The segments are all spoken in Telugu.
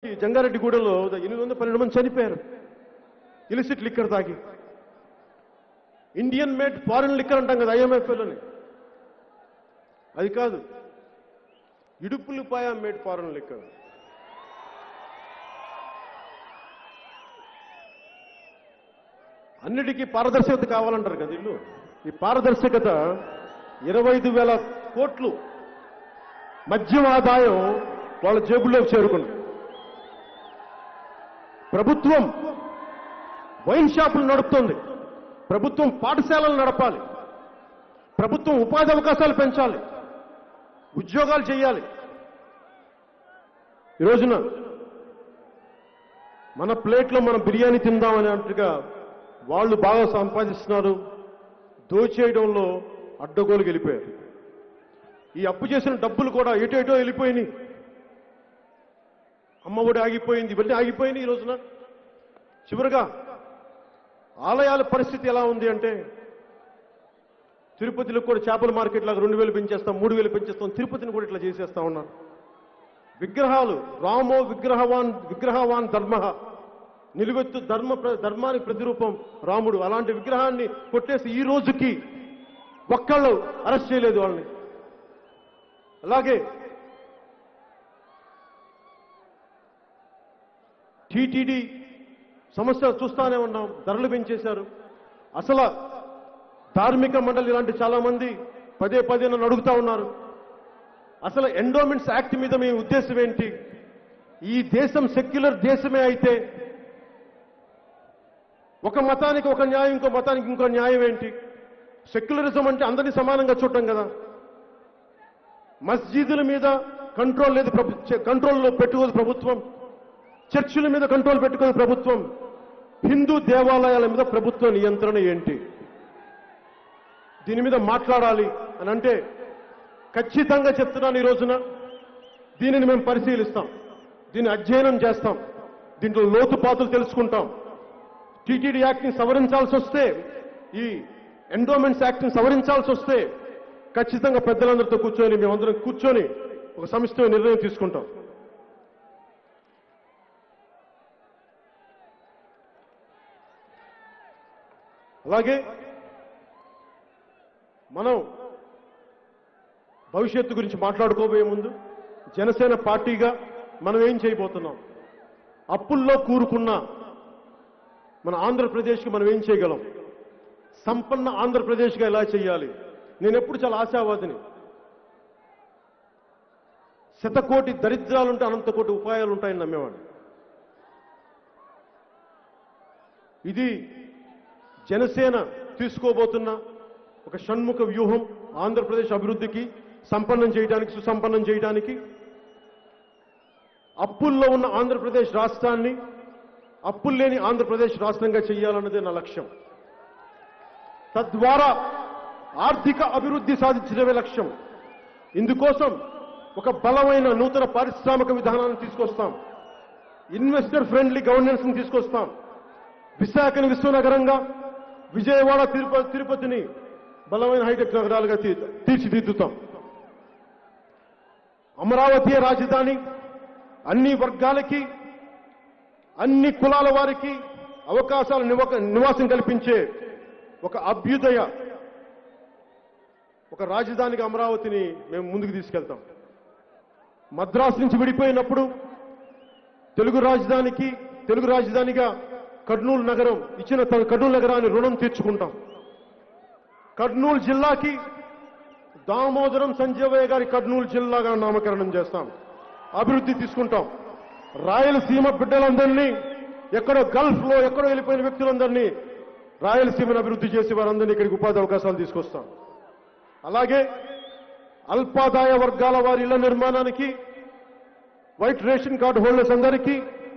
జంగారెడ్డిగూడలో ఎనిమిది వందల పన్నెండు మంది చనిపోయారు ఇలిసిట్ లిక్కర్ తాగి ఇండియన్ మేడ్ ఫారెన్ లిక్కర్ అంటాం కదా ఐఎంఎఫ్ఎల్ అని అది కాదు ఇడుపులపాయ మేడ్ ఫారెన్ లిక్కర్ అన్నిటికీ పారదర్శకత కావాలంటారు కదా ఇల్లు ఈ పారదర్శకత ఇరవై ఐదు వేల కోట్లు మద్యం ఆదాయం వాళ్ళ జేబుల్లోకి చేరుకుంది ప్రభుత్వం వైన్ షాపులు నడుపుతోంది ప్రభుత్వం పాఠశాలలు నడపాలి ప్రభుత్వం ఉపాధి అవకాశాలు పెంచాలి ఉద్యోగాలు చేయాలి ఈ రోజున మన ప్లేట్లో మనం బిర్యానీ తిందామని అంటుగా వాళ్ళు బాగా సంపాదిస్తున్నారు దోచేయడంలో అడ్డగోలు వెళ్ళిపోయారు ఈ అప్పు చేసిన డబ్బులు కూడా ఎటు ఎటో వెళ్ళిపోయినాయి అమ్మఒడి ఆగిపోయింది ఇవన్నీ ఆగిపోయినాయి ఈ రోజున చివరిగా ఆలయాల పరిస్థితి ఎలా ఉంది అంటే తిరుపతిలో కూడా చేపల మార్కెట్ లాగా రెండు వేలు పెంచేస్తాం మూడు వేలు పెంచేస్తాం తిరుపతిని కూడా ఇట్లా చేసేస్తా ఉన్నారు విగ్రహాలు రామో విగ్రహవాన్ విగ్రహవాన్ ధర్మ నిలువెత్తు ధర్మ ప్ర- ధర్మానికి ప్రతిరూపం రాముడు అలాంటి విగ్రహాన్ని కొట్టేసి ఈ రోజుకి ఒక్కళ్ళు అరెస్ట్ చేయలేదు వాళ్ళని అలాగే టీటీడీ సమస్య చూస్తానే ఉన్నాం ధరలు పెంచేశారు అసలు ధార్మిక మండలి ఇలాంటి చాలా మంది పదే పదే నన్ను అడుగుతా ఉన్నారు అసలు ఎండోమెంట్స్ యాక్ట్ మీద మీ ఉద్దేశం ఏంటి ఈ దేశం సెక్యులర్ దేశమే అయితే ఒక మతానికి ఒక న్యాయం ఇంకో మతానికి ఇంకో న్యాయం ఏంటి సెక్యులరిజం అంటే అందరినీ సమానంగా చూడటం కదా మస్జిదుల మీద కంట్రోల్ లేదు ప్రభు కంట్రోల్లో పెట్టుకోదు ప్రభుత్వం చర్చిల మీద కంట్రోల్ పెట్టుకోదు ప్రభుత్వం హిందూ దేవాలయాల మీద ప్రభుత్వ నియంత్రణ ఏంటి దీని మీద మాట్లాడాలి అని అంటే ఖచ్చితంగా చెప్తున్నాను ఈ రోజున దీనిని మేము పరిశీలిస్తాం దీన్ని అధ్యయనం చేస్తాం దీంట్లో లోతుపాతులు తెలుసుకుంటాం టీటీడీ యాక్ట్ని సవరించాల్సి వస్తే ఈ ఎండోమెంట్స్ యాక్ట్ని సవరించాల్సి వస్తే ఖచ్చితంగా పెద్దలందరితో కూర్చొని మేమందరం కూర్చొని ఒక సమిష్టి నిర్ణయం తీసుకుంటాం అలాగే మనం భవిష్యత్తు గురించి మాట్లాడుకోబోయే ముందు జనసేన పార్టీగా మనం ఏం చేయబోతున్నాం అప్పుల్లో కూరుకున్న మన ఆంధ్రప్రదేశ్కి మనం ఏం చేయగలం సంపన్న ఆంధ్రప్రదేశ్గా ఎలా చేయాలి నేను ఎప్పుడు చాలా ఆశావాదిని శతకోటి దరిద్రాలుంటే అనంత కోటి ఉపాయాలు ఉంటాయని నమ్మేవాడిని ఇది జనసేన తీసుకోబోతున్న ఒక షణ్ముఖ వ్యూహం ఆంధ్రప్రదేశ్ అభివృద్ధికి సంపన్నం చేయడానికి సుసంపన్నం చేయడానికి అప్పుల్లో ఉన్న ఆంధ్రప్రదేశ్ రాష్ట్రాన్ని అప్పులు లేని ఆంధ్రప్రదేశ్ రాష్ట్రంగా చేయాలన్నదే నా లక్ష్యం తద్వారా ఆర్థిక అభివృద్ధి సాధించడమే లక్ష్యం ఇందుకోసం ఒక బలమైన నూతన పారిశ్రామిక విధానాన్ని తీసుకొస్తాం ఇన్వెస్టర్ ఫ్రెండ్లీ గవర్నెన్స్ ని తీసుకొస్తాం విశాఖని విశ్వనగరంగా విజయవాడ తిరుపతి తిరుపతిని బలమైన హైటెక్ నగరాలుగా తీ- తీర్చిదిద్దుతాం అమరావతి రాజధాని అన్ని వర్గాలకి అన్ని కులాల వారికి అవకాశాల నివ- నివాసం కల్పించే ఒక అభ్యుదయ ఒక రాజధానిగా అమరావతిని మేము ముందుకు తీసుకెళ్తాం మద్రాసు నుంచి విడిపోయినప్పుడు తెలుగు రాజధానికి తెలుగు రాజధానిగా కర్నూలు నగరం ఇచ్చిన త- కర్నూలు నగరాన్ని రుణం తీర్చుకుంటాం కర్నూలు జిల్లాకి దామోదరం సంజీవయ్య గారి కర్నూలు జిల్లాగా నామకరణం చేస్తాం అభివృద్ధి తీసుకుంటాం రాయలసీమ బిడ్డలందరినీ ఎక్కడో గల్ఫ్ లో ఎక్కడో వెళ్ళిపోయిన వ్యక్తులందరినీ రాయలసీమను అభివృద్ధి చేసి వారందరినీ ఇక్కడికి ఉపాధి అవకాశాలు తీసుకొస్తాం అలాగే అల్పాదాయ వర్గాల వారి ఇళ్ల నిర్మాణానికి వైట్ రేషన్ కార్డు హోల్డర్స్ అందరికీ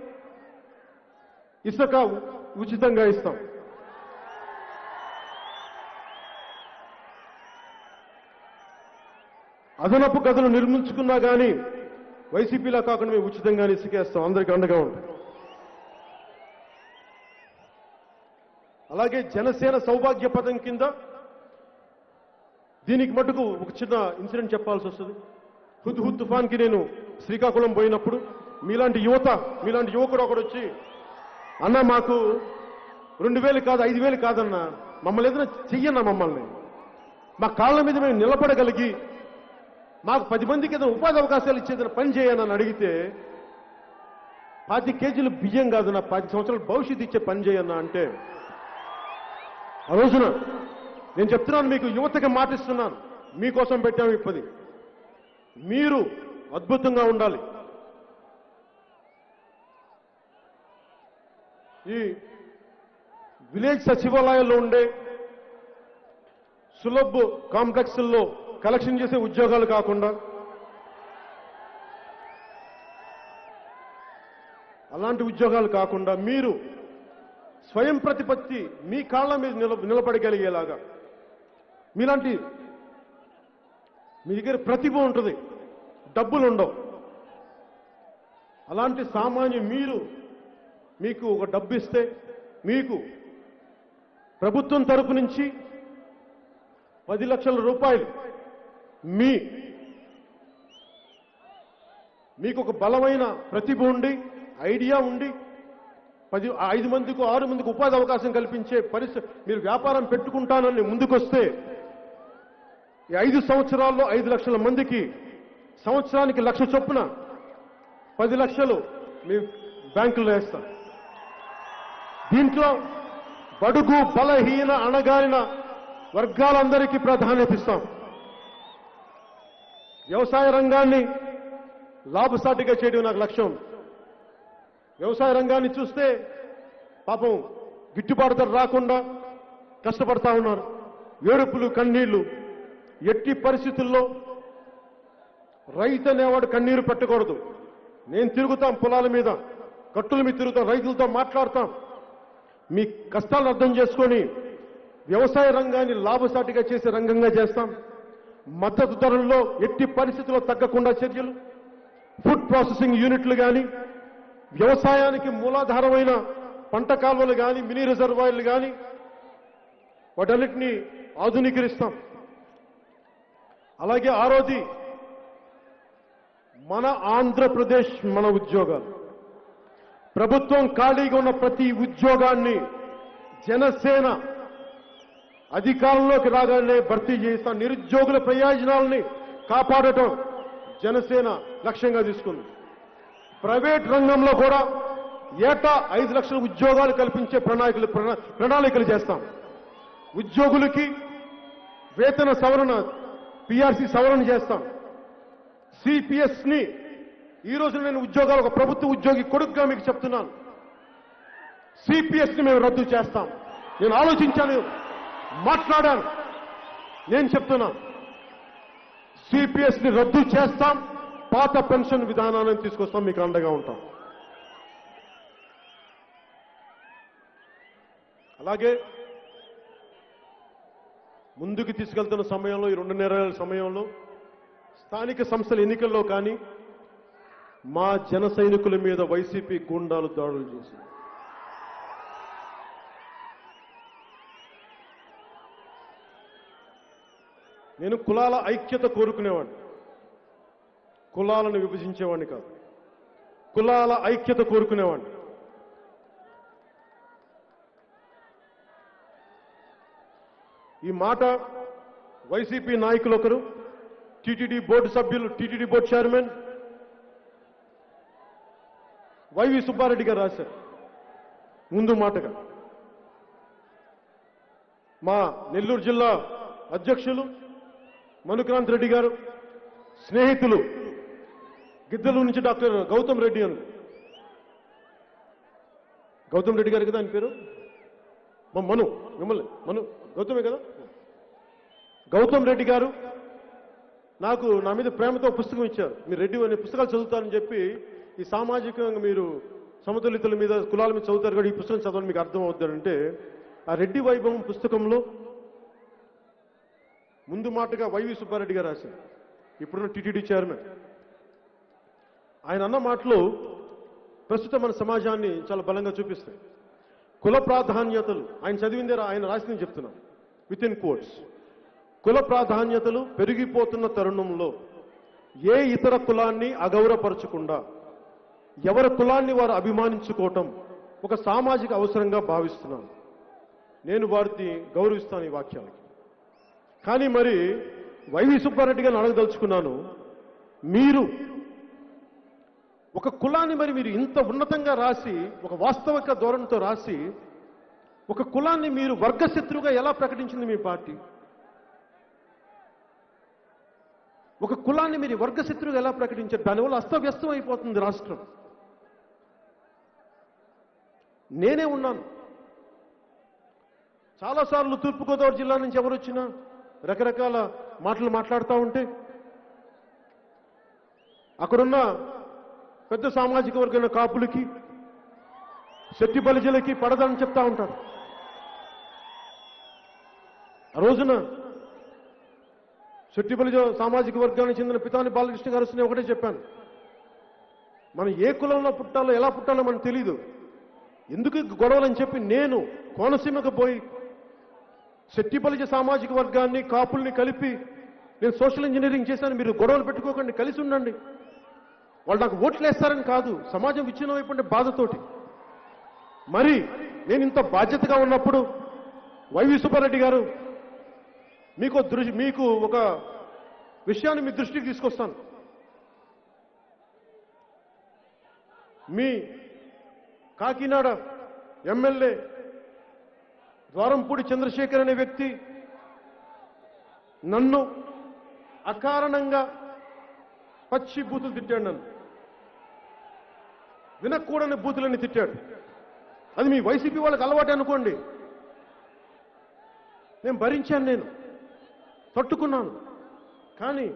ఇసుక ఉచితంగా ఇస్తాం అదనపు గదులు నిర్మించుకున్నా కానీ వైసీపీలా కాకుండా మేము ఉచితంగానే ఇసుకేస్తాం అందరికీ అండగా ఉంటాం అలాగే జనసేన సౌభాగ్య పథం కింద దీనికి మటుకు ఒక చిన్న ఇన్సిడెంట్ చెప్పాల్సి వస్తుంది హుద్ హుద్ తుఫాన్కి నేను శ్రీకాకుళం పోయినప్పుడు మీలాంటి యువత మీలాంటి యువకుడు ఒకడు వచ్చి అన్న మాకు రెండు వేలు కాదు ఐదు వేలు కాదన్నా మమ్మల్ని ఏదైనా చెయ్యన్నా మమ్మల్ని మా కాళ్ళ మీద మేము నిలబడగలిగి మాకు పది మందికి ఏదైనా ఉపాధి అవకాశాలు ఇచ్చేదైనా పని చేయనని అడిగితే పాతి కేజీలు బియ్యం కాదు నా పది సంవత్సరాల భవిష్యత్తు ఇచ్చే పని చేయన్నా అంటే ఆ రోజున నేను చెప్తున్నాను మీకు యువతకి మాటిస్తున్నాను మీకోసం పెట్టాము ఈ పది మీరు అద్భుతంగా ఉండాలి ఈ విలేజ్ సచివాలయాల్లో ఉండే సులభ్ కాంప్లెక్స్ల్లో కలెక్షన్ చేసే ఉద్యోగాలు కాకుండా అలాంటి ఉద్యోగాలు కాకుండా మీరు స్వయం ప్రతిపత్తి మీ కాళ్ళ మీద నిల నిలబడగలిగేలాగా మీలాంటి మీ దగ్గర ప్రతిభ ఉంటుంది డబ్బులు ఉండవు అలాంటి సామాన్య మీరు మీకు ఒక డబ్బు ఇస్తే మీకు ప్రభుత్వం తరపు నుంచి పది లక్షల రూపాయలు మీ మీకు ఒక బలమైన ప్రతిభ ఉండి ఐడియా ఉండి పది ఐదు మందికి ఆరు మందికి ఉపాధి అవకాశం కల్పించే పరిస్థితి మీరు వ్యాపారం పెట్టుకుంటానని ముందుకొస్తే ఈ ఐదు సంవత్సరాల్లో ఐదు లక్షల మందికి సంవత్సరానికి లక్ష చొప్పున పది లక్షలు మీ బ్యాంకులో వేస్తాం దీంట్లో బడుగు బలహీన అణగారిన వర్గాలందరికీ ప్రాధాన్యత ఇస్తాం వ్యవసాయ రంగాన్ని లాభసాటిగా చేయడం నాకు లక్ష్యం వ్యవసాయ రంగాన్ని చూస్తే పాపం గిట్టుబాటు ధర రాకుండా కష్టపడతా ఉన్నారు ఏడుపులు కన్నీళ్లు ఎట్టి పరిస్థితుల్లో రైతు అనేవాడు కన్నీరు పెట్టకూడదు నేను తిరుగుతాం పొలాల మీద కట్టుల మీద తిరుగుతాం రైతులతో మాట్లాడతాం మీ కష్టాలను అర్థం చేసుకొని వ్యవసాయ రంగాన్ని లాభసాటిగా చేసే రంగంగా చేస్తాం మద్దతు ధరల్లో ఎట్టి పరిస్థితుల్లో తగ్గకుండా చర్యలు ఫుడ్ ప్రాసెసింగ్ యూనిట్లు కానీ వ్యవసాయానికి మూలాధారమైన పంట కాలువలు కానీ మినీ రిజర్వాయర్లు కానీ వాటన్నిటినీ ఆధునీకరిస్తాం అలాగే ఆరోది మన ఆంధ్రప్రదేశ్ మన ఉద్యోగాలు ప్రభుత్వం ఖాళీగా ఉన్న ప్రతి ఉద్యోగాన్ని జనసేన అధికారంలోకి రాగానే భర్తీ చేస్తాం నిరుద్యోగుల ప్రయోజనాలని కాపాడటం జనసేన లక్ష్యంగా తీసుకుంది ప్రైవేట్ రంగంలో కూడా ఏటా ఐదు లక్షల ఉద్యోగాలు కల్పించే ప్రణాళికలు ప్రణా- ప్రణాళికలు చేస్తాం ఉద్యోగులకి వేతన సవరణ పిఆర్సీ సవరణ చేస్తాం సిపిఎస్ ని ఈ రోజు నేను ఉద్యోగాలు ఒక ప్రభుత్వ ఉద్యోగి కొడుకుగా మీకు చెప్తున్నాను సిపిఎస్ ని మేము రద్దు చేస్తాం నేను ఆలోచించాను మాట్లాడాను నేను చెప్తున్నా సిపిఎస్ ని రద్దు చేస్తాం పాత పెన్షన్ విధానాన్ని తీసుకొస్తాం మీకు అండగా ఉంటాం అలాగే ముందుకు తీసుకెళ్తున్న సమయంలో ఈ రెండు నెలల సమయంలో స్థానిక సంస్థల ఎన్నికల్లో కానీ మా జన సైనికుల మీద వైసీపీ గూండాలు దాడులు చేసింది నేను కులాల ఐక్యత కోరుకునేవాడిని కులాలను విభజించేవాడిని కాదు కులాల ఐక్యత కోరుకునేవాడిని ఈ మాట వైసీపీ నాయకులు ఒకరు టీటీడీ బోర్డు సభ్యులు TTD board chairman YV Subbareddy గారు రాశారు ముందు మాటగా మా నెల్లూరు జిల్లా అధ్యక్షులు మనుక్రాంత్ రెడ్డి గారు స్నేహితులు గిద్దలు నుంచి డాక్టర్ గౌతమ్ రెడ్డి అని గౌతమ్ రెడ్డి గారు కదా ఆయన పేరు మా మను మిమ్మల్ని మను గౌతమే కదా గౌతమ్ రెడ్డి గారు నాకు నా మీద ప్రేమతో పుస్తకం ఇచ్చారు మీరు రెడ్డి అనే పుస్తకాలు చదువుతారని చెప్పి ఈ సామాజికంగా మీరు సమతులితుల మీద కులాల మీద చదువుతారు కూడా ఈ పుస్తకం చదవని మీకు అర్థం అవుతారంటే ఆ రెడ్డి వైభవం పుస్తకంలో ముందు మాటగా వైవి సుబ్బారెడ్డి గారు రాశారు ఇప్పుడున్న టీటీడీ చైర్మన్ ఆయన అన్న మాటలు ప్రస్తుతం మన సమాజాన్ని చాలా బలంగా చూపిస్తాయి కుల ప్రాధాన్యతలు ఆయన చదివిందే రా- ఆయన రాసింది చెప్తున్నాను విత్ ఇన్ కోట్స్ కుల ప్రాధాన్యతలు పెరిగిపోతున్న తరుణంలో ఏ ఇతర కులాన్ని అగౌరవపరచకుండా ఎవరి కులాన్ని వారు అభిమానించుకోవటం ఒక సామాజిక అవసరంగా భావిస్తున్నాను నేను వారిని గౌరవిస్తాను ఈ వాక్యాలకి కానీ మరి వైవి సుబ్బారెడ్డి గారిని అడగదలుచుకున్నాను మీరు ఒక కులాన్ని మరి మీరు ఇంత ఉన్నతంగా రాసి ఒక వాస్తవిక ధోరణితో రాసి ఒక కులాన్ని మీరు వర్గశత్రువుగా ఎలా ప్రకటించింది మీ పార్టీ ఒక కులాన్ని మీరు వర్గశత్రువుగా ఎలా ప్రకటించారు దానివల్ల అస్తవ్యస్తం అయిపోతుంది రాష్ట్రం నేనే ఉన్నాను చాలాసార్లు తూర్పుగోదావరి జిల్లా నుంచి ఎవరు వచ్చినా రకరకాల మాటలు మాట్లాడుతూ ఉంటే అక్కడున్న పెద్ద సామాజిక వర్గమైన కాపులకి శెట్టి బలిజలకి పడదని చెప్తా ఉంటారు ఆ రోజున శెట్టి బలిజ సామాజిక వర్గానికి చెందిన పితాని బాలకృష్ణ గారు వస్తే ఒకటే చెప్పాను మనం ఏ కులంలో పుట్టాలో ఎలా పుట్టాలో మనకు తెలియదు ఎందుకు ఈ గొడవలని చెప్పి నేను కోనసీమకు పోయి శెట్టిబలిజ సామాజిక వర్గాన్ని కాపుల్ని కలిపి నేను సోషల్ ఇంజనీరింగ్ చేశాను మీరు గొడవలు పెట్టుకోకండి కలిసి ఉండండి వాళ్ళు నాకు ఓట్లు వేస్తారని కాదు సమాజం విచ్ఛిన్నం అయిపోయిన బాధతోటి మరి నేను ఇంత బాధ్యతగా ఉన్నప్పుడు వైవి సుబ్బారెడ్డి గారు మీకు దృష్టి మీకు ఒక విషయాన్ని మీ దృష్టికి తీసుకొస్తాను మీ కాకినాడ ఎమ్మెల్యే ద్వారంపూడి చంద్రశేఖర్ అనే వ్యక్తి నన్ను అకారణంగా పచ్చి బూతులు తిట్టాడు నన్ను వినకూడని బూతులని తిట్టాడు అది మీ వైసీపీ వాళ్ళకి అలవాటు అనుకోండి నేను భరించాను నేను తట్టుకున్నాను కానీ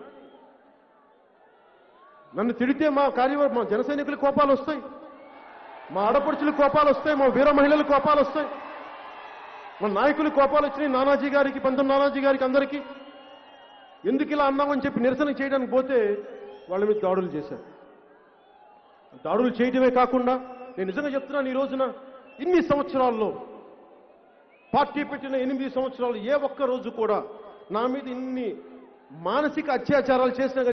నన్ను తిడితే మా కార్యవర్గ మా జన సైనికుల కోపాలు వస్తాయి మా ఆడపడుచుల కోపాలు వస్తాయి మా వీర మహిళల కోపాలు వస్తాయి మా నాయకుల కోపాలు వచ్చినాయి నానాజీ గారికి పంతం నానాజీ గారికి అందరికీ ఎందుకు ఇలా అన్నామని చెప్పి నిరసన చేయడానికి పోతే వాళ్ళ మీద దాడులు చేశారు దాడులు చేయటమే కాకుండా నేను నిజంగా చెప్తున్నాను ఈ రోజున ఇన్ని సంవత్సరాల్లో పార్టీ పెట్టిన ఎనిమిది సంవత్సరాలు ఏ ఒక్క రోజు కూడా నా మీద ఇన్ని మానసిక అత్యాచారాలు చేసిన